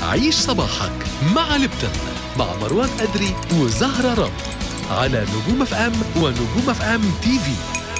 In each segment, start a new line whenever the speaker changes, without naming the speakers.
عيش صباحك مع لبتن مع مروان أدري وزهرة رم على نجوم اف ام ونجوم اف ام تي في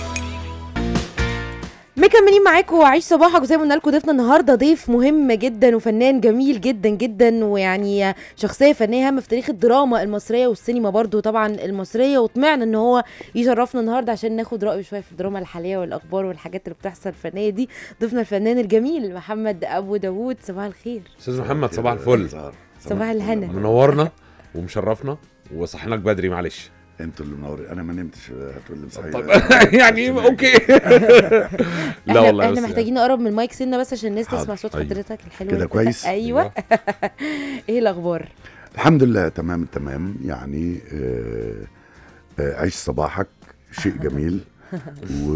مكملين معاكم وعيش صباحك وزي ما قلنا لكم ضيفنا النهارده ضيف مهم جدا وفنان جميل جدا جدا ويعني شخصيه فنيه هامه في تاريخ الدراما المصريه والسينما برضو طبعا المصريه وطمعنا ان هو يشرفنا النهارده عشان ناخد رايه شويه في الدراما الحاليه والاخبار والحاجات اللي بتحصل الفنيه دي ضيفنا الفنان الجميل محمد ابو داوود صباح الخير
استاذ محمد صباح الفل
صباح الهنا
منورنا ومشرفنا وصحيناك بدري معلش
انتوا اللي منورين انا ما نمتش هتقول لي مصحي
طب يعني اوكي لا
احنا
والله
احنا
بس
محتاجين نقرب من المايك سنه بس عشان الناس تسمع
حاضر.
صوت
أيوة.
حضرتك الحلو
كده
ده.
كويس؟
ايوه ايه الاخبار
الحمد لله تمام تمام يعني آه آه عيش صباحك شيء جميل و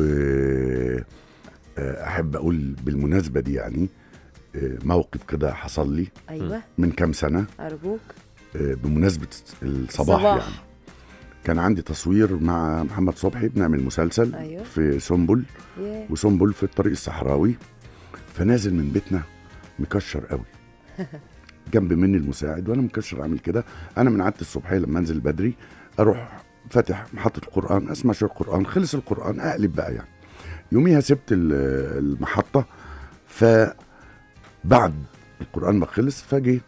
آه، احب اقول بالمناسبه دي يعني آه، موقف كده حصل لي
ايوه
من كام سنه
ارجوك
آه، بمناسبه الصباح
صباح.
يعني كان عندي تصوير مع محمد صبحي بنعمل مسلسل
أيوة.
في سنبل
ياه.
وسنبل في الطريق الصحراوي فنازل من بيتنا مكشر قوي جنب مني المساعد وانا مكشر عامل كده انا من عاده الصبحيه لما انزل بدري اروح فاتح محطه القران اسمع شويه قران خلص القران اقلب بقى يعني يوميها سبت ال- المحطه فبعد القران ما خلص فجي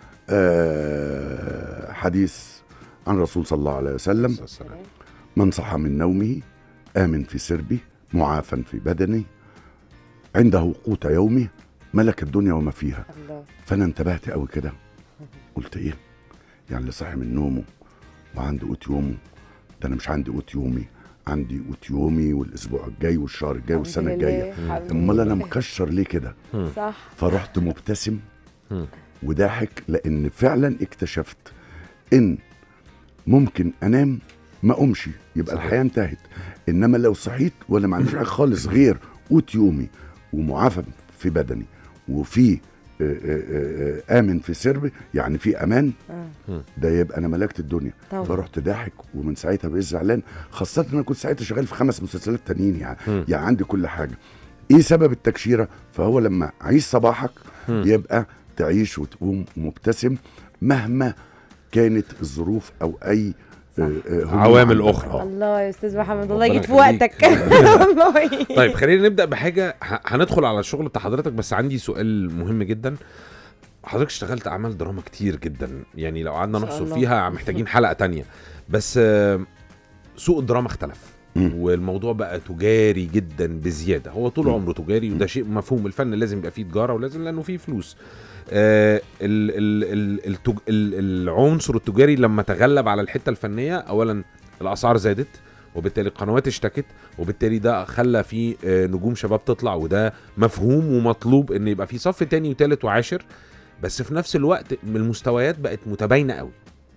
آه حديث عن الرسول صلى الله عليه وسلم من صحى من نومه آمن في سربه معافى في بدنه عنده قوت يومه ملك الدنيا وما فيها
الله
فانا انتبهت قوي كده قلت ايه يعني اللي صاحي من نومه وعنده قوت يومه ده انا مش عندي قوت يومي عندي قوت يومي والاسبوع الجاي والشهر الجاي والسنه
الحمد لله،
الجايه
الحمد
امال انا
لله.
مكشر ليه كده
صح
فرحت مبتسم
مم.
وضاحك لان فعلا اكتشفت ان ممكن انام ما اقومش يبقى
صحيح.
الحياه انتهت انما لو صحيت ولا ما عنديش حاجه خالص غير قوت يومي ومعافى في بدني وفي آه، آه، آه، امن في سربي يعني في امان
آه.
ده يبقى انا ملكت الدنيا
طبعا.
فرحت ضاحك ومن ساعتها بقيت زعلان خاصه ان انا كنت ساعتها شغال في خمس مسلسلات تانيين يعني
مم.
يعني عندي كل حاجه ايه سبب التكشيره فهو لما عيش صباحك
مم.
يبقى تعيش وتقوم مبتسم مهما كانت الظروف او اي آه، آه، هموم
عوامل
عندك.
أخرى.
آه.
الله يا استاذ محمد
ربنا
الله جيت في
يخليك.
وقتك والله
طيب خلينا نبدا بحاجه ه- هندخل على الشغل بتاع حضرتك بس عندي سؤال مهم جدا حضرتك اشتغلت اعمال دراما كتير جدا يعني لو قعدنا
ما شاء
نحصر
الله.
فيها محتاجين حلقه تانية بس آه، سوق الدراما اختلف
مم.
والموضوع بقى تجاري جدا بزياده هو طول
مم.
عمره تجاري وده شيء مفهوم الفن لازم يبقى فيه تجاره ولازم لانه فيه فلوس آه ال ال ال التج ال العنصر التجاري لما تغلب على الحته الفنيه اولا الاسعار زادت وبالتالي القنوات اشتكت وبالتالي ده خلى في آه، نجوم شباب تطلع وده مفهوم ومطلوب ان يبقى في صف تاني وتالت وعاشر بس في نفس الوقت المستويات بقت متباينه قوي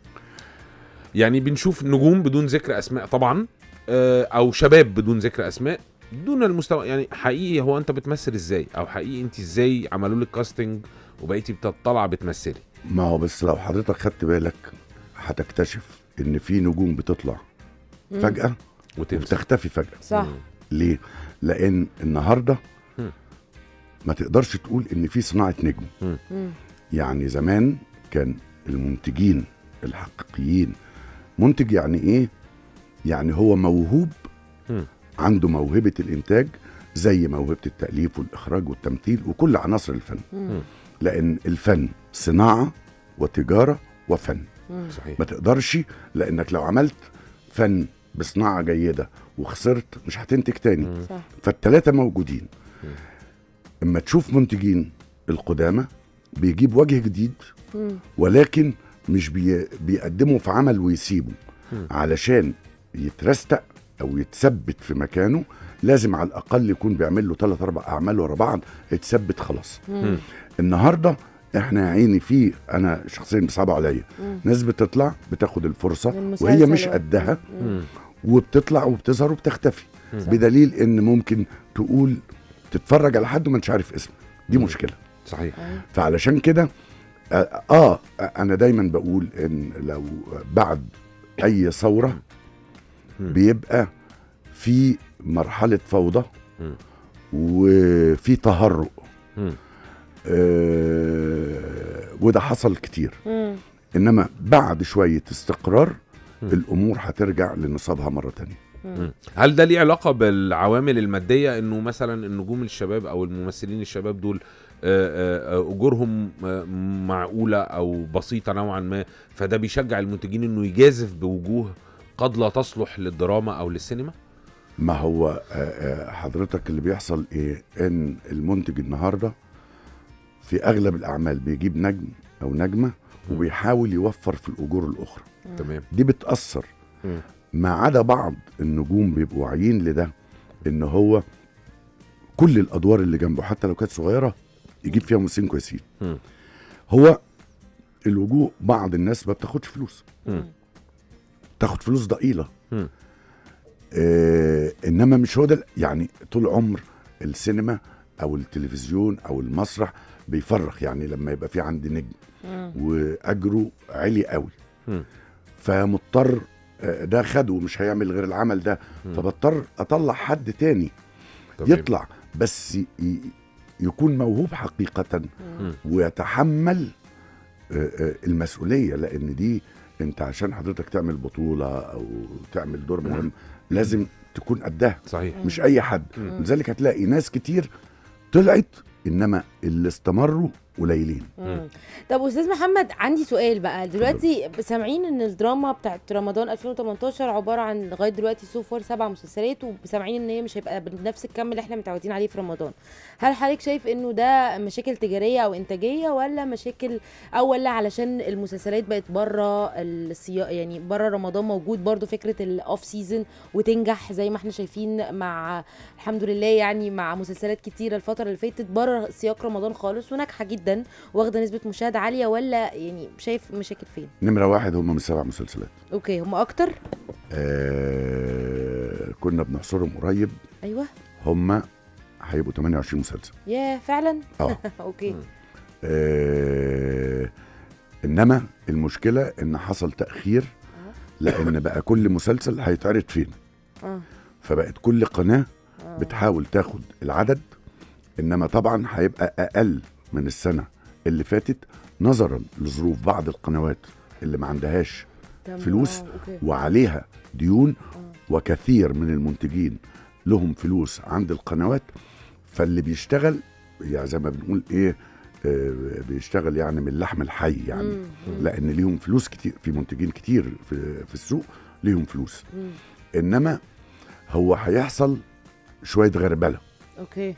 يعني بنشوف نجوم بدون ذكر اسماء طبعا آه، او شباب بدون ذكر اسماء دون المستوى يعني حقيقي هو انت بتمثل ازاي او حقيقي انت ازاي عملوا لك كاستنج وبقيتي بتطلع بتمثلي
ما هو بس لو حضرتك خدت بالك هتكتشف ان في نجوم بتطلع
مم.
فجاه
وتنسى
وبتختفي فجاه
صح
مم.
ليه؟ لأن النهارده
مم.
ما تقدرش تقول إن في صناعة نجم،
مم.
يعني زمان كان المنتجين الحقيقيين منتج يعني إيه؟ يعني هو موهوب
مم.
عنده موهبة الإنتاج زي موهبة التأليف والإخراج والتمثيل وكل عناصر الفن،
مم.
لأن الفن صناعة وتجارة وفن،
مم.
صحيح
ما تقدرش لأنك لو عملت فن بصناعة جيدة وخسرت مش هتنتج تاني.
مم.
صح
فالتلاتة موجودين
مم.
اما تشوف منتجين القدامى بيجيب وجه جديد
مم.
ولكن مش بي بيقدموا في عمل ويسيبوا
مم.
علشان يترستق او يتثبت في مكانه لازم على الاقل يكون بيعمل له ثلاث اربع اعمال ورا بعض اتثبت خلاص
مم.
النهارده احنا يا عيني في انا شخصيا بيصعب عليا
مم.
ناس بتطلع بتاخد الفرصه
المسلسل
وهي مش
و-
قدها
مم.
مم.
وبتطلع وبتظهر وبتختفي
مم.
بدليل ان ممكن تقول تتفرج على حد وما انتش عارف اسمه دي
مم.
مشكله
صحيح
أيوة.
فعلشان كده آه, اه انا دايما بقول ان لو بعد اي ثوره
مم.
بيبقى في مرحله فوضى
مم.
وفي تهرؤ
مم.
آه وده حصل كتير
مم.
انما بعد شويه استقرار
مم.
الامور هترجع لنصابها مره تانية
مم. هل ده ليه علاقه بالعوامل الماديه انه مثلا النجوم الشباب او الممثلين الشباب دول آه، آه، اجورهم آه، معقوله او بسيطه نوعا ما فده بيشجع المنتجين انه يجازف بوجوه قد لا تصلح للدراما او للسينما
ما هو آه، آه، حضرتك اللي بيحصل ايه ان المنتج النهارده في اغلب الاعمال بيجيب نجم او نجمه وبيحاول يوفر في الاجور الاخرى
تمام
دي بتاثر
مم.
ما عدا بعض النجوم بيبقوا واعيين لده ان هو كل الادوار اللي جنبه حتى لو كانت صغيره يجيب فيها ممثلين كويسين
مم.
هو الوجوه بعض الناس ما بتاخدش فلوس
مم.
تاخد فلوس ضئيله
مم.
آه انما مش هو ده يعني طول عمر السينما او التلفزيون او المسرح بيفرخ يعني لما يبقى في عندي نجم
مم.
واجره عالي قوي
مم.
فمضطر آه، ده خده ومش هيعمل غير العمل ده
مم.
فبضطر اطلع حد تاني
تمام.
يطلع بس ي- ي- يكون موهوب حقيقة
مم.
ويتحمل آه، آه، المسؤولية لأن دي أنت عشان حضرتك تعمل بطولة أو تعمل دور مهم لازم تكون قدها
صحيح
مش أي حد
مم.
لذلك هتلاقي ناس كتير طلعت إنما اللي استمروا قليلين
مم. طب استاذ محمد عندي سؤال بقى دلوقتي سامعين ان الدراما بتاعت رمضان 2018 عباره عن لغايه دلوقتي سو فار سبع مسلسلات وسامعين ان هي مش هيبقى بنفس الكم اللي احنا متعودين عليه في رمضان هل حضرتك شايف انه ده مشاكل تجاريه او انتاجيه ولا مشاكل او ولا علشان المسلسلات بقت بره السياق يعني بره رمضان موجود برضو فكره الاوف سيزون وتنجح زي ما احنا شايفين مع الحمد لله يعني مع مسلسلات كتيره الفتره اللي فاتت بره سياق رمضان خالص وناجحه جدا واخده نسبه مشاهده عاليه ولا يعني شايف مشاكل فين
نمرة واحد هم من سبع مسلسلات
اوكي هم اكتر
آه كنا بنحصرهم قريب
ايوه
هم هيبقوا 28 مسلسل
يا فعلا
اه
اوكي
مم.
آه، انما المشكله ان حصل تاخير لان بقى كل مسلسل هيتعرض فين
اه
فبقت كل قناه
آه.
بتحاول تاخد العدد انما طبعا هيبقى اقل من السنه اللي فاتت نظرا لظروف بعض القنوات اللي ما عندهاش
تمام.
فلوس
آه، اوكي
وعليها ديون
آه.
وكثير من المنتجين لهم فلوس عند القنوات فاللي بيشتغل يعني زي ما بنقول ايه آه، بيشتغل يعني من اللحم الحي يعني
مم، مم،
لان ليهم فلوس كتير في منتجين كتير في, في السوق ليهم فلوس
مم.
انما هو هيحصل شويه غربله
اوكي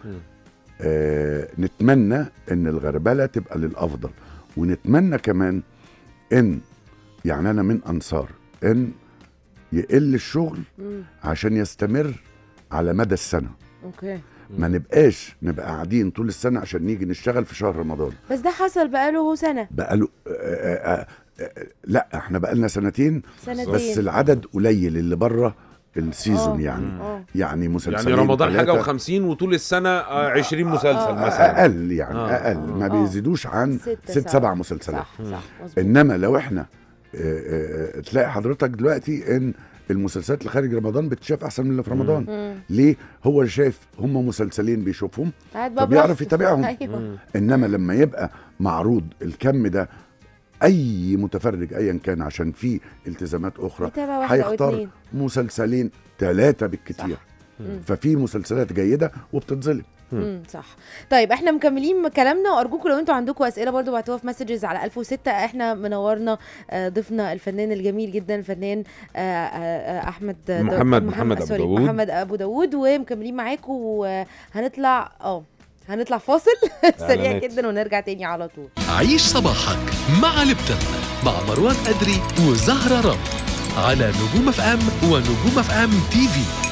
آه نتمنى ان الغربله تبقى للافضل ونتمنى كمان ان يعني انا من انصار ان يقل الشغل
مم.
عشان يستمر على مدى السنه
اوكي
ما نبقاش نبقى قاعدين طول السنه عشان نيجي نشتغل في شهر رمضان
بس ده حصل بقاله سنه
بقاله آه آه آه لا احنا بقالنا سنتين
سنتين
بس العدد قليل اللي بره السيزون
آه.
يعني
اه
يعني مسلسلين
يعني رمضان حاجه
تلاتة.
و50 وطول السنه آه، 20 مسلسل
آه.
مثلا
اقل يعني
آه.
اقل ما
آه.
بيزيدوش عن
ستة،
ست
سبعة.
سبع مسلسلات
صح صح مظبوط
انما لو احنا آه، آه، آه، تلاقي حضرتك دلوقتي ان المسلسلات اللي خارج رمضان بتشاف احسن من اللي في رمضان
مم.
ليه هو شايف هم مسلسلين بيشوفهم
قاعد بقى
فبيعرف
براحته.
يتابعهم.
ايوه
مم.
انما لما يبقى معروض الكم ده اي متفرج ايا كان عشان في التزامات اخرى
يتابع واحده او
هيختار
اتنين
مسلسلين ثلاثه بالكتير
مم.
ففي مسلسلات جيده وبتتظلم
امم صح طيب احنا مكملين كلامنا وارجوكم لو انتوا عندكم اسئله برضو بعتوها في مسجز على 1006 احنا منورنا آه، ضيفنا الفنان الجميل جدا الفنان آه، آه، آه، احمد دا-
محمد- محمد أبو
سوري،
داوود.
محمد ابو داوود ومكملين معاكم وهنطلع اه هنطلع فاصل سريع
إعلانات.
جدا ونرجع تاني على طول
عيش صباحك مع لبتن مع مروان أدري وزهرة رب على نجوم اف ام ونجوم اف ام تي في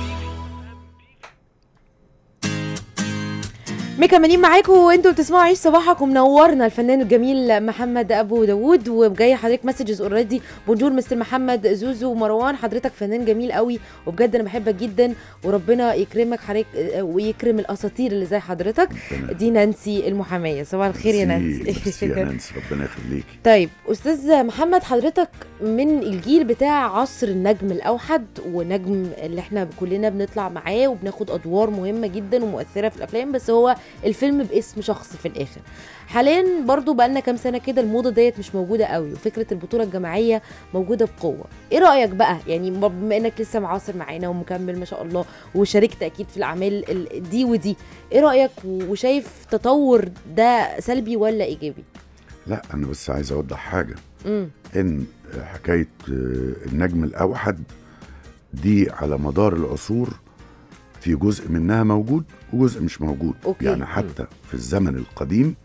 مكملين معاكم وانتوا بتسمعوا عيش صباحك ومنورنا الفنان الجميل محمد ابو داوود وجاي حضرتك مسجز اوريدي بونجور مستر محمد زوزو ومروان حضرتك فنان جميل قوي وبجد انا بحبك جدا وربنا يكرمك حضرتك اه، ويكرم الاساطير اللي زي حضرتك دي نانسي المحاميه صباح الخير يا
ميرسي- ميرسي يا
نانسي
نانسي ربنا يخليكي
طيب استاذ محمد حضرتك من الجيل بتاع عصر النجم الاوحد ونجم اللي احنا كلنا بنطلع معاه وبناخد ادوار مهمه جدا ومؤثره في الافلام بس هو الفيلم باسم شخص في الاخر حاليا برضو بقالنا كام سنه كده الموضه ديت مش موجوده قوي وفكره البطوله الجماعيه موجوده بقوه ايه رايك بقى يعني بما انك لسه معاصر معانا ومكمل ما شاء الله وشاركت اكيد في الاعمال ال- دي ودي ايه رايك وشايف تطور ده سلبي ولا ايجابي
لا انا بس عايز اوضح حاجه
امم
ان حكايه آه، النجم الاوحد دي على مدار العصور في جزء منها موجود وجزء مش موجود
أوكي.
يعني حتى في الزمن القديم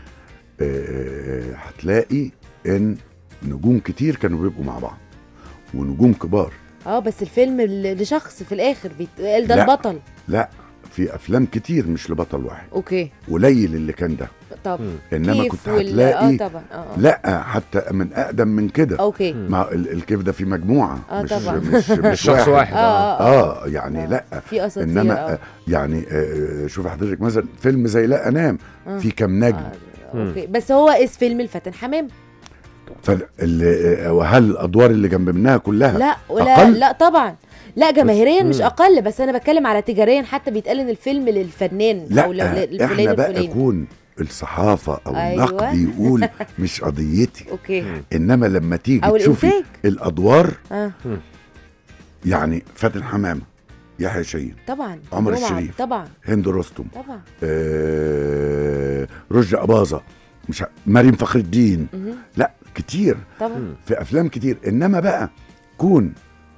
آه، هتلاقي ان نجوم كتير كانوا بيبقوا مع بعض ونجوم كبار
اه بس الفيلم ل- لشخص في الاخر بيتقال ده
لا.
البطل
لا في افلام كتير مش لبطل واحد
اوكي
قليل اللي كان ده
طب
انما
كيف
كنت
وال-
هتلاقي
اه طبعا اه آه.
لا حتى من اقدم من كده
اوكي
ما ال- الكيف ده في مجموعه
آه
مش
طبعا.
مش مش
شخص واحد
اه اه
اه يعني
آه.
لا
في اساطير
انما
اه
آه، يعني آه، شوف حضرتك مثلا فيلم زي لا انام
آه.
في كام نجم
آه، اوكي بس هو اس فيلم الفاتن حمام
فال- آه، وهل الادوار اللي جنب منها كلها
لا ولا
أقل؟
لا طبعا لا جماهيريا مش
مم.
اقل بس انا بتكلم على تجاريا حتى بيتقال ان الفيلم للفنان
لا
او للفلان
احنا بقى
الفلاني
يكون الصحافه او
أيوة.
النقد يقول مش قضيتي
اوكي
انما لما تيجي
او
تشوفي
الانتاج
الادوار
اه
يعني فاتن حمامه يحيى شاهين
طبعا
عمر
جمعة،
الشريف.
طبعا
هند رستم
طبعا
آه، رشدي اباظه مش ع- مريم فخر الدين
مهم.
لا كتير
طبعا
في افلام كتير انما بقى كون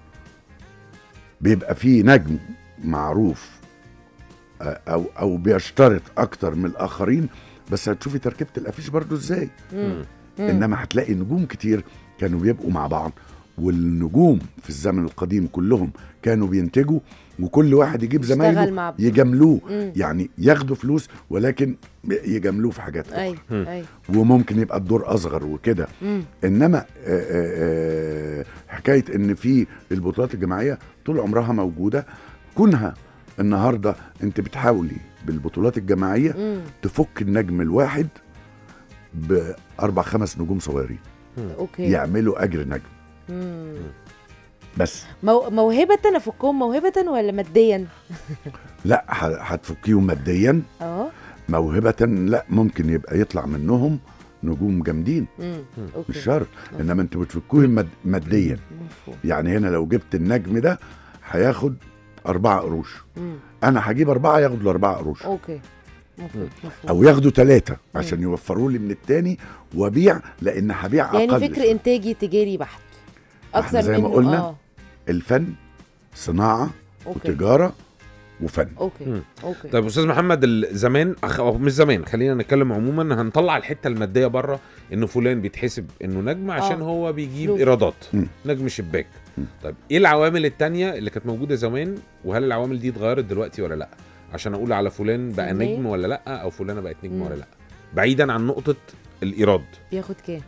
بيبقى فيه نجم معروف آه، او او بيشترط اكتر من الاخرين بس هتشوفي تركيبه الافيش برضو ازاي
مم. مم.
انما هتلاقي نجوم كتير كانوا بيبقوا مع بعض والنجوم في الزمن القديم كلهم كانوا بينتجوا وكل واحد يجيب
يشتغل
زمايله
مع-
يجاملوه
مم.
يعني ياخدوا فلوس ولكن يجاملوه في حاجات
ايوه
أخرى
ايوه
وممكن يبقى الدور اصغر وكده
مم.
انما آه، آه، آه، حكايه ان في البطولات الجماعيه طول عمرها موجوده كونها النهارده انت بتحاولي بالبطولات الجماعيه
مم.
تفك النجم الواحد باربع خمس نجوم صغيرين
اوكي
يعملوا اجر نجم
مم.
بس
مو... موهبة افكهم موهبة ولا ماديا؟
لا ه- هتفكيهم ماديا
اه
موهبه لا ممكن يبقى يطلع منهم نجوم جامدين
مم.
مش
اوكي
شرط انما انت بتفكوهم ماد- ماديا
مفهوم
يعني هنا لو جبت النجم ده هياخد أربعة قروش
مم.
أنا هجيب أربعة ياخدوا الأربعة قروش
اوكي مفهوم مفهوم.
أو ياخدوا ثلاثة عشان يوفروا لي من التاني وأبيع لأن هبيع
يعني
أقل
فكر انتاجي تجاري بحت
احنا
اكثر
زي ما
منه
قلنا
اه
الفن صناعة
اوكي
وتجارة وفن
اوكي
مم.
اوكي
طيب استاذ محمد ال- زمان أخ... أو مش زمان خلينا نتكلم عموما هنطلع الحته الماديه بره انه فلان بيتحسب انه نجم عشان
آه.
هو بيجيب
فلوس.
ايرادات
مم.
نجم شباك
مم.
طيب ايه العوامل التانية اللي كانت موجوده زمان وهل العوامل دي اتغيرت دلوقتي ولا لا عشان اقول على فلان بقى
فنية؟
نجم ولا لا او فلانه بقت نجم
مم.
ولا لا بعيدا عن نقطه الايراد
بياخد كام؟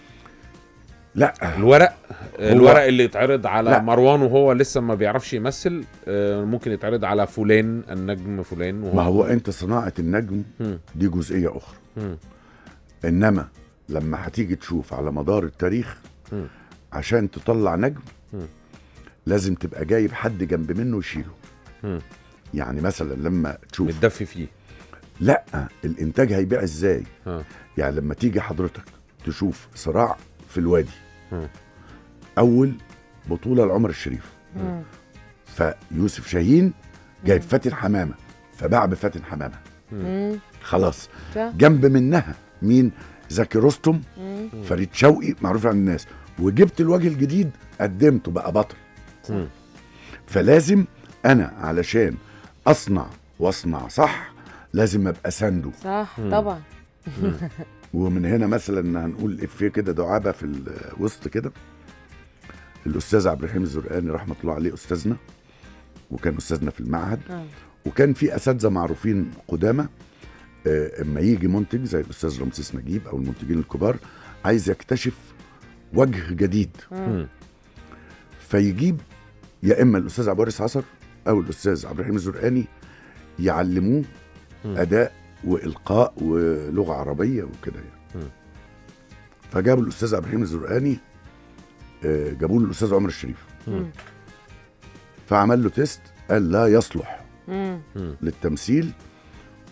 لا
الورق
هو-
الورق اللي يتعرض على
لا.
مروان وهو لسه ما بيعرفش يمثل آه، ممكن يتعرض على فلان النجم فلان وهو
ما هو أنت صناعة النجم
مم.
دي جزئية أخرى
مم.
إنما لما هتيجي تشوف على مدار التاريخ
مم.
عشان تطلع نجم
مم.
لازم تبقى جايب حد جنب منه يشيله
مم.
يعني مثلا لما تشوف
متدفي فيه
لا الانتاج هيبيع ازاي
ها
يعني لما تيجي حضرتك تشوف صراع في الوادي
مم.
اول بطوله لعمر الشريف
مم.
فيوسف شاهين جايب فاتن حمامه فباع بفاتن حمامه
مم.
خلاص
صح.
جنب منها مين زكي رستم
مم.
فريد شوقي معروف عن الناس وجبت الوجه الجديد قدمته بقى بطل
مم.
فلازم انا علشان اصنع واصنع صح لازم ابقى سنده
صح
مم.
طبعا
ومن هنا مثلا هنقول افيه كده دعابه في الوسط كده الاستاذ عبد الرحيم الزرقاني رحمه الله عليه استاذنا وكان استاذنا في المعهد
آه.
وكان في اساتذه معروفين قدامى آه، اما يجي منتج زي الاستاذ رمسيس نجيب او المنتجين الكبار عايز يكتشف وجه جديد
مم.
فيجيب يا اما الاستاذ عبد الوارث عصر او الاستاذ عبد الرحيم الزرقاني يعلموه
مم.
اداء والقاء ولغه عربيه وكده
مم.
يعني فجابوا الاستاذ عبد الرحيم الزرقاني آه، جابوا له الاستاذ عمر الشريف
مم.
فعمل له تيست قال لا يصلح
مم.
مم.
للتمثيل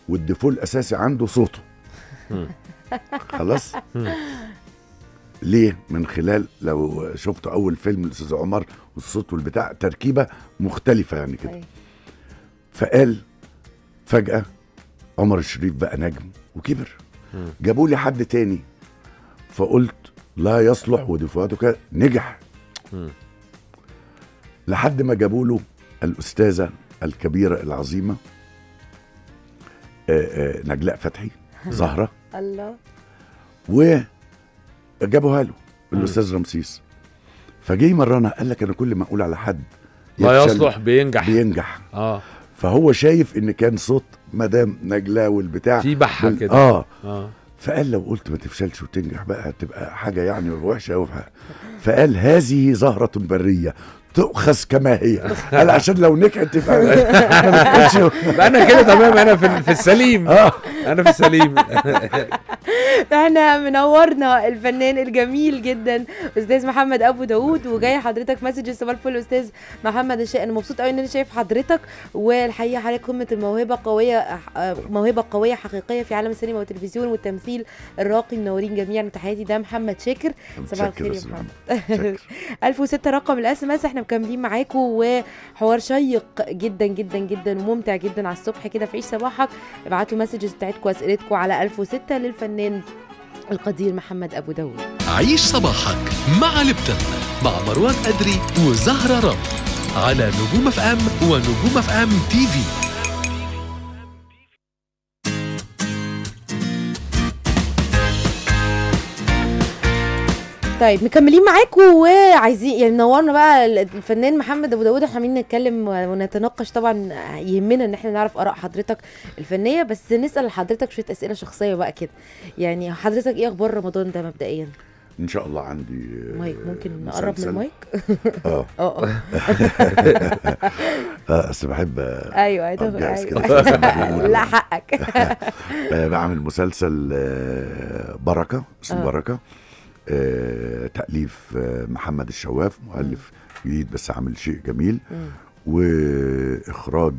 والديفو الاساسي عنده صوته
مم.
خلاص
مم.
ليه من خلال لو شفتوا اول فيلم الاستاذ عمر والصوت والبتاع تركيبه مختلفه يعني كده
أيوة.
فقال فجاه عمر الشريف بقى نجم وكبر
مم.
جابوا لي حد تاني فقلت لا يصلح ودفواته كده نجح
مم.
لحد ما جابوا له الاستاذه الكبيره العظيمه آه، آه، نجلاء فتحي زهره
الله
وجابوها له الاستاذ رمسيس فجه مرانا قال لك انا كل ما اقول على حد
لا
يفشل
يصلح بينجح
بينجح
اه
فهو شايف ان كان صوت مدام نجلاء والبتاع
في بحه
بال-
كده
اه
اه
فقال لو قلت ما تفشلش وتنجح بقى تبقى حاجه يعني وحشه قوي فقال هذه زهره بريه تؤخذ كما هي قال عشان لو نجحت تبقى ما تكونش-
بقى انا كده تمام انا في, في السليم
اه
انا في السليم
احنا منورنا الفنان الجميل جدا استاذ محمد ابو داوود وجاي حضرتك مسج صباح الفل استاذ محمد الشيخ انا مبسوط قوي ان انا شايف حضرتك والحقيقه حضرتك قمه الموهبه قويه آه، موهبه قويه حقيقيه في عالم السينما والتلفزيون والتمثيل الراقي منورين جميعا تحياتي ده محمد شاكر صباح
متشكر
الخير
يا
يا
أستاذ
محمد
محمد. متشكر.
1006 رقم الاس ام اس احنا مكملين معاكم وحوار شيق جدا جدا جدا وممتع جدا على الصبح كده في عيش صباحك ابعتوا مسجز بتاعتكم واسئلتكم على 1006 للفنان القدير محمد ابو داوود
عيش صباحك مع لبتن مع مروان أدري وزهرة رب على نجوم اف ام ونجوم اف ام تي في
طيب مكملين معاكم وعايزين يعني منورنا بقى الفنان محمد ابو داوود احنا عمالين نتكلم ونتناقش طبعا يهمنا ان احنا نعرف اراء حضرتك الفنيه بس نسال حضرتك شويه اسئله شخصيه بقى كده يعني حضرتك ايه اخبار رمضان ده مبدئيا
ان شاء الله عندي آه،
مايك ممكن نقرب من
مسلسل.
المايك
اه
اه اه
اه اصل بحب آه،
ايوه ايوه
أبجاز كده.
أيوة. لا حقك
آه، بعمل مسلسل آه، بركه اسمه
آه.
بركه آه، تاليف آه، محمد الشواف مؤلف جديد بس عامل شيء جميل
مم.
واخراج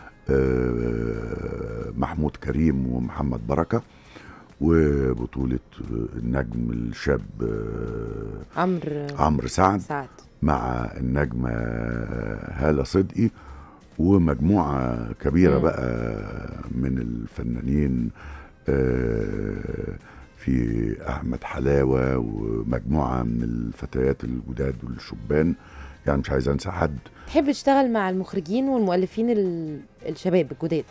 آه، محمود كريم ومحمد بركه وبطوله آه، النجم الشاب آه،
عمرو
عمرو سعد
سعد
مع النجمة هالة صدقي ومجموعة كبيرة
مم.
بقى من الفنانين آه، في أحمد حلاوة ومجموعة من الفتيات الجداد والشبان يعني مش عايز أنسى حد
تحب تشتغل مع المخرجين والمؤلفين ال- الشباب الجداد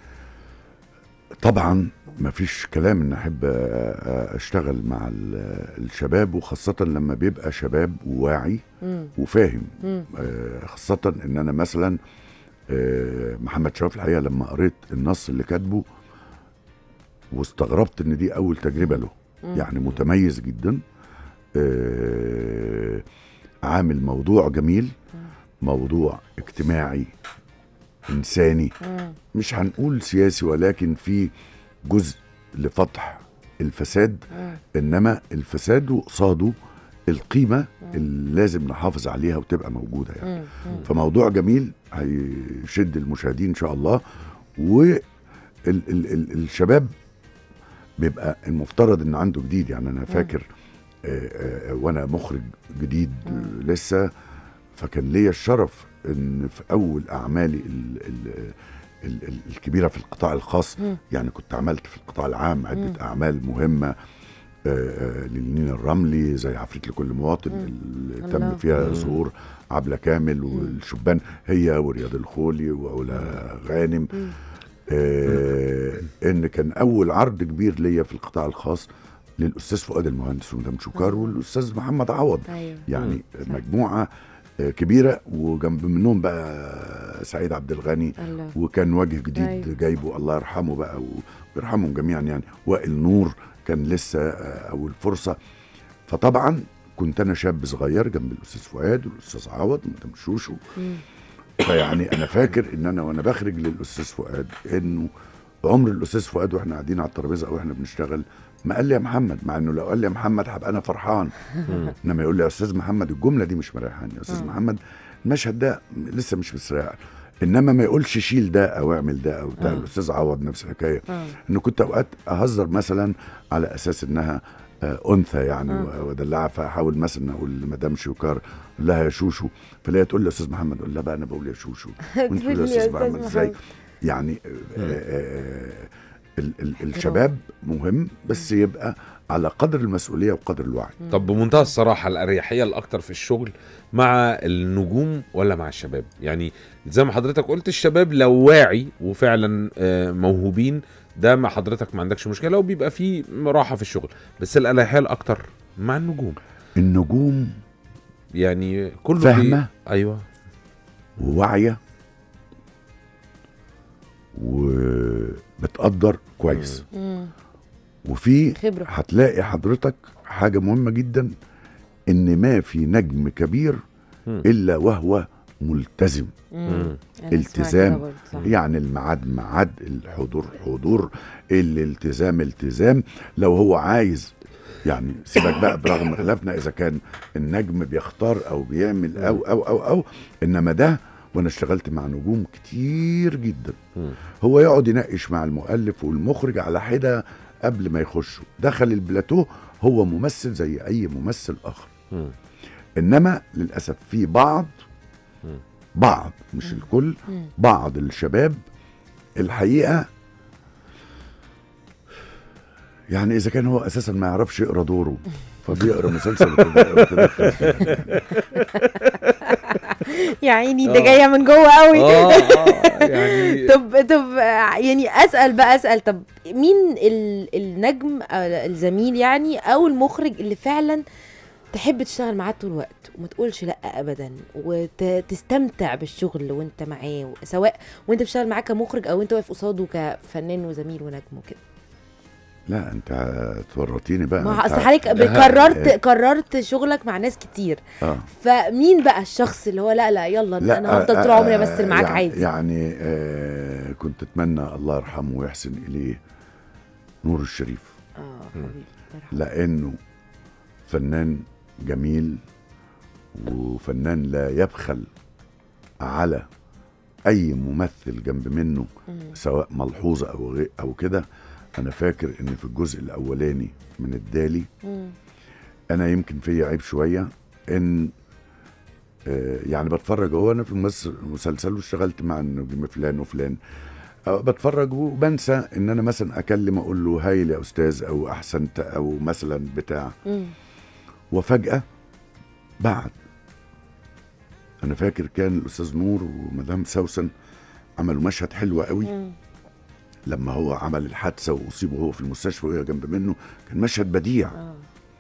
طبعا مفيش كلام ان احب أ- أ- اشتغل مع ال- الشباب وخاصة لما بيبقى شباب وواعي
مم.
وفاهم
مم.
آه، خاصة ان انا مثلا آه، محمد شرف الحقيقة لما قريت النص اللي كاتبه واستغربت ان دي اول تجربة له
مم.
يعني متميز جدا آه، عامل موضوع جميل موضوع اجتماعي انساني
مم.
مش هنقول سياسي ولكن في جزء لفتح الفساد
مم.
انما الفساد وقصاده القيمه اللي لازم نحافظ عليها وتبقى موجوده يعني
مم. مم.
فموضوع جميل هيشد المشاهدين ان شاء الله والشباب بيبقى المفترض ان عنده جديد يعني انا فاكر آه، آه، وانا مخرج جديد آه، لسه فكان ليا الشرف ان في اول اعمالي ال ال ال ال الكبيره في القطاع الخاص
مم.
يعني كنت عملت في القطاع العام
مم.
عده اعمال مهمه آه، آه، للنيل الرملي زي عفريت لكل مواطن اللي
الله.
تم فيها
مم.
ظهور عبلة كامل والشبان هي ورياض الخولي وعلا غانم
مم.
آه ان كان اول عرض كبير ليا في القطاع الخاص للاستاذ فؤاد المهندس ومدام شوكار والاستاذ محمد عوض
ايوه
يعني مجموعه آه، كبيره وجنب منهم بقى سعيد عبد الغني
الله
وكان وجه جديد
أيوة.
أيوة. جايبه الله يرحمه بقى ويرحمهم جميعا يعني وائل نور كان لسه آه، اول فرصه فطبعا كنت انا شاب صغير جنب الاستاذ فؤاد والاستاذ عوض ومدام شوشو
مم.
فيعني انا فاكر ان انا وانا بخرج للاستاذ فؤاد انه عمر الاستاذ فؤاد واحنا قاعدين على الترابيزه او احنا بنشتغل ما قال لي يا محمد مع انه لو قال لي يا محمد هبقى انا فرحان انما يقول لي يا استاذ محمد الجمله دي مش مريحاني يا استاذ
مم.
محمد المشهد ده لسه مش مستريح انما ما يقولش شيل ده او اعمل ده او بتاع
آه.
الاستاذ عوض نفس الحكايه
آه.
انه كنت اوقات اهزر مثلا على اساس انها آه، انثى يعني
آه.
و- ودلعها فاحاول مثلا اقول لمدام شوكار أقول لها يا شوشو فلاقيها تقول لي يا استاذ محمد اقول لها بقى انا بقول يا شوشو وانت تقول يا استاذ محمد ازاي يعني آه، آه، ال- ال- الشباب مهم بس يبقى على قدر المسؤوليه وقدر الوعي
طب بمنتهى الصراحه الاريحيه الاكتر في الشغل مع النجوم ولا مع الشباب يعني زي ما حضرتك قلت الشباب لو واعي وفعلا آه، موهوبين ده مع حضرتك ما عندكش مشكله وبيبقى فيه راحه في الشغل بس الاريحيه الاكتر مع النجوم
النجوم
يعني كله بي-
فاهمة؟
ايوه
وواعيه وبتقدر كويس
مم.
وفي
خبره
هتلاقي حضرتك حاجه مهمه جدا ان ما في نجم كبير
مم.
الا وهو ملتزم
مم.
مم.
أنا سمعت
التزام.
كده برضه، صح.
يعني الميعاد ميعاد الحضور حضور الالتزام التزام لو هو عايز يعني سيبك بقى برغم خلافنا اذا كان النجم بيختار او بيعمل او او او او انما ده وانا اشتغلت مع نجوم كتير جدا
مم.
هو يقعد يناقش مع المؤلف والمخرج على حده قبل ما يخشوا دخل البلاتو هو ممثل زي اي ممثل اخر
مم.
انما للاسف في بعض
مم.
بعض مش الكل
مم.
بعض الشباب الحقيقه يعني اذا كان هو اساسا ما يعرفش يقرا دوره فبيقرا مسلسل وتدخل فيه.
يا عيني
آه.
ده جايه من جوه قوي
اه آه، يعني
طب طب آه، يعني اسال بقى اسال طب مين ال- النجم آه، الزميل يعني او المخرج اللي فعلا تحب تشتغل معاه طول الوقت وما تقولش لا ابدا وتستمتع بالشغل وانت معاه سواء وانت بتشتغل معاه كمخرج او انت واقف قصاده كفنان وزميل ونجم وكده
لا انت تورطيني بقى
ما
أنت-
اصل حضرتك قررت قررت شغلك مع ناس كتير
اه
فمين بقى الشخص اللي هو لا لا يلا
لا
انا هفضل طول
آه،
عمري
آه،
امثل معاك
يعني
عادي
يعني آه كنت اتمنى الله يرحمه ويحسن اليه نور الشريف
اه حبيبي الله يرحمه.
لانه فنان جميل وفنان لا يبخل على اي ممثل جنب منه
مم.
سواء ملحوظه او غير او كده انا فاكر ان في الجزء الاولاني من الدالي
مم.
انا يمكن فيا عيب شويه ان آه، يعني بتفرج هو انا في المس- المسلسل واشتغلت مع النجم فلان وفلان أه بتفرج وبنسى ان انا مثلا اكلم اقول له هايل يا استاذ او احسنت او مثلا بتاع
مم.
وفجاه بعد انا فاكر كان الاستاذ نور ومدام سوسن عملوا مشهد حلو قوي
مم.
لما هو عمل الحادثه واصيب وهو في المستشفى وهي جنب منه كان مشهد بديع
اه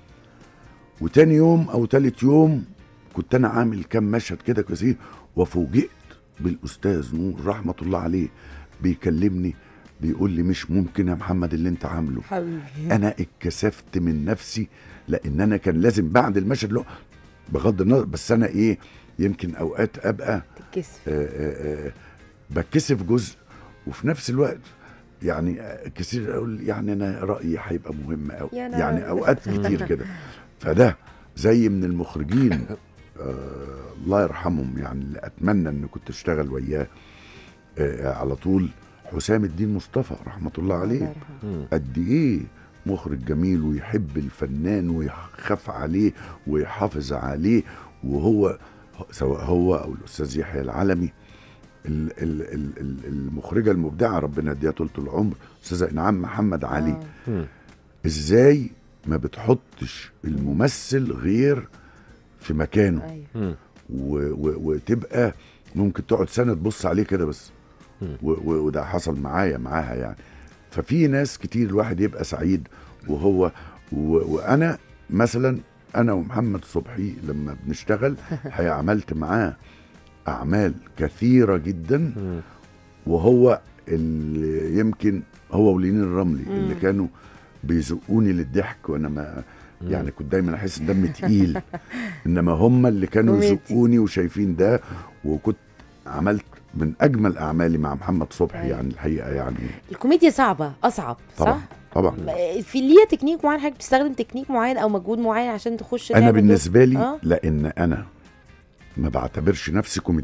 وتاني يوم او تالت يوم كنت انا عامل كام مشهد كده كثير وفوجئت بالاستاذ نور رحمه الله عليه بيكلمني بيقول لي مش ممكن يا محمد اللي انت عامله
حبيبي
انا اتكسفت من نفسي لان انا كان لازم بعد المشهد له بغض النظر بس انا ايه يمكن اوقات ابقى
تتكسف
آه، آه، آه، بتكسف جزء وفي نفس الوقت يعني آه، كتير اقول يعني انا رايي هيبقى مهم قوي
يا نهار
يعني
أبيض.
اوقات كتير كده فده زي من المخرجين آه الله يرحمهم يعني اللي اتمنى ان كنت اشتغل وياه آه على طول حسام الدين مصطفى رحمه الله
الله
عليه
يرحمه.
مم.
قد ايه مخرج جميل ويحب الفنان ويخاف عليه ويحافظ عليه وهو سواء هو او الاستاذ يحيى العلمي ال- ال- ال- ال- المخرجه المبدعه ربنا يديها طول العمر استاذه انعام محمد علي
آه.
مم.
ازاي ما بتحطش الممثل غير في مكانه
ايوه
مم.
و و وتبقى ممكن تقعد سنه تبص عليه كده بس
مم.
و و وده حصل معايا معاها يعني ففي ناس كتير الواحد يبقى سعيد وهو و وانا مثلا انا ومحمد صبحي لما بنشتغل هي عملت معاه اعمال كثيره جدا
مم.
وهو اللي يمكن هو ولين الرملي
مم.
اللي كانوا بيزقوني للضحك وانا ما
مم.
يعني كنت دايما احس ان دمي تقيل انما هم اللي كانوا
كوميدي.
يزقوني وشايفين ده وكنت عملت من اجمل اعمالي مع محمد صبحي
أيوة.
يعني الحقيقه يعني
الكوميديا صعبه اصعب
طبعا
صح؟
طبعا
في ليها تكنيك معين حضرتك بتستخدم تكنيك معين او مجهود معين عشان تخش
انا
تعمل دور؟
بالنسبه لي
آه.
لان انا ما بعتبرش نفسي كوميديان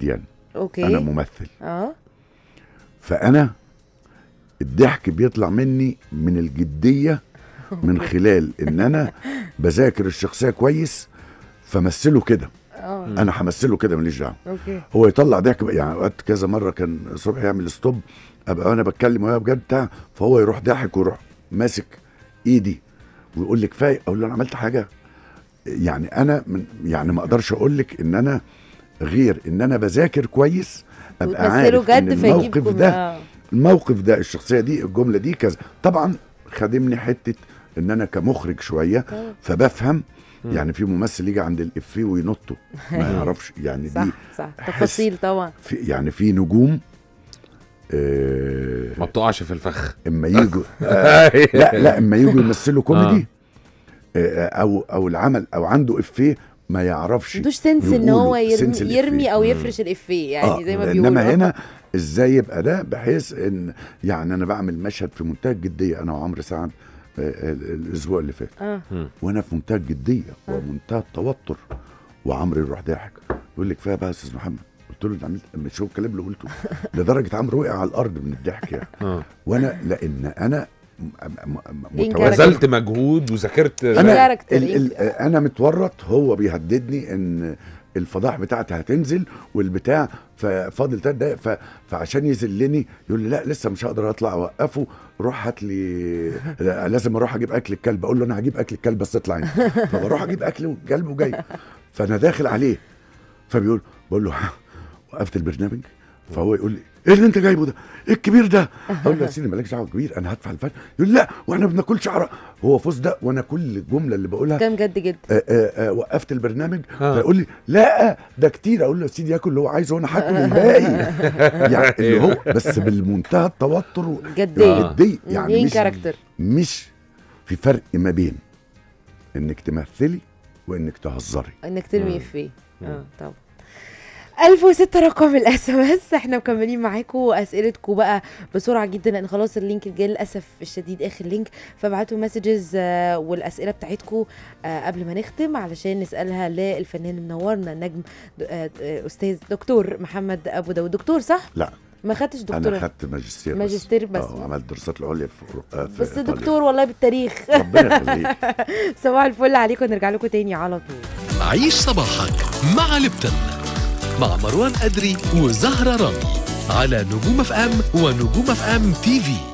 اوكي
انا ممثل
اه
فانا الضحك بيطلع مني من الجديه من خلال ان انا بذاكر الشخصيه كويس فمثله كده
اه
انا همثله كده ماليش دعوه
اوكي
هو يطلع ضحك بقى- يعني اوقات كذا مره كان صبحي يعمل ستوب ابقى انا بتكلم وهي بجد بتاع فهو يروح ضاحك ويروح ماسك ايدي ويقول لي كفايه اقول له انا عملت حاجه يعني انا من يعني ما اقدرش اقول لك ان انا غير ان انا بذاكر كويس ابقى
وتمثله
عارف ان
جد فيجيب
الموقف
كم-
ده
آه.
الموقف ده الشخصيه دي الجمله دي كذا طبعا خادمني حته ان انا كمخرج شويه
طبعاً.
فبفهم يعني في ممثل يجي عند الافيه وينطه ما يعرفش يعني
صح
دي
صح
أحس-
تفاصيل طبعا
في يعني في نجوم آه
ما بتقعش في الفخ
اما يجوا آه لا لا اما يجوا يمثلوا كوميدي آه او او العمل او عنده افيه ما يعرفش
عندوش سنس ان
يقولوا
هو يرمي,
سنس الإفيه.
يرمي او يفرش الافيه يعني زي ما بيقولوا
انما هنا ازاي يبقى ده بحيث ان يعني انا بعمل مشهد في منتهى الجديه انا وعمرو سعد آه، ال- الاسبوع اللي فات
اه
وانا في منتهى الجديه ومنتهى التوتر وعمرو يروح ضاحك يقول لي كفايه بقى يا استاذ محمد قلت له ده عملت مش هو الكلام اللي قلته لدرجه عمرو وقع على الارض من الضحك يعني
اه
وانا لان انا م- م- م-
إيه
متوازن
بذلت مجهود وذاكرت
انا
كاركتر
ال ال
إنت.
انا متورط هو بيهددني ان الفضاح بتاعتي هتنزل والبتاع ففاضل تلات دقايق ف- فعشان يذلني يقول لي لا لسه مش هقدر اطلع اوقفه روح هات لي لا، لازم اروح اجيب اكل الكلب اقول له انا هجيب اكل الكلب بس اطلع انت فبروح اجيب اكل الكلب وجاي فانا داخل عليه فبيقول بقول له وقفت البرنامج فهو يقول لي ايه اللي انت جايبه ده؟ ايه الكبير ده؟ اقول له يا سيدي مالكش دعوه كبير انا هدفع الفن يقول لا واحنا ما بناكلش عرق هو فوز ده وانا كل جمله اللي بقولها
كان جد جدا
آه، آه، آه، وقفت البرنامج
آه.
فيقول لي لا ده كتير اقول له يا سيدي ياكل اللي هو عايزه وانا هاكل الباقي يعني اللي هو بس بالمنتهى التوتر
جديه
جديه يعني
مين
مش
كاركتر
مش في فرق ما بين انك تمثلي وانك تهزري
انك ترمي افيه اه طبعا 1006 رقم الاس ام اس احنا مكملين معاكم اسئلتكم بقى بسرعه جدا لان خلاص اللينك الجاي للاسف الشديد اخر لينك فابعتوا مسجز والاسئله بتاعتكم آه، قبل ما نختم علشان نسالها للفنان اللي منورنا النجم د- آه، آه، استاذ دكتور محمد ابو داود دكتور صح
لا
ما خدتش
انا
دكتوراه
خدت ماجستير بس.
ماجستير بس.
اه عملت دراسات العليا في, أورو- آه، في
بس
إيطاليا.
دكتور والله بالتاريخ
ربنا يخليك
صباح الفل عليكم نرجع لكم تاني على طول
عيش صباحك مع لبتن مع مروان أدري وزهرة رامي على نجوم اف ام ونجوم اف ام تي في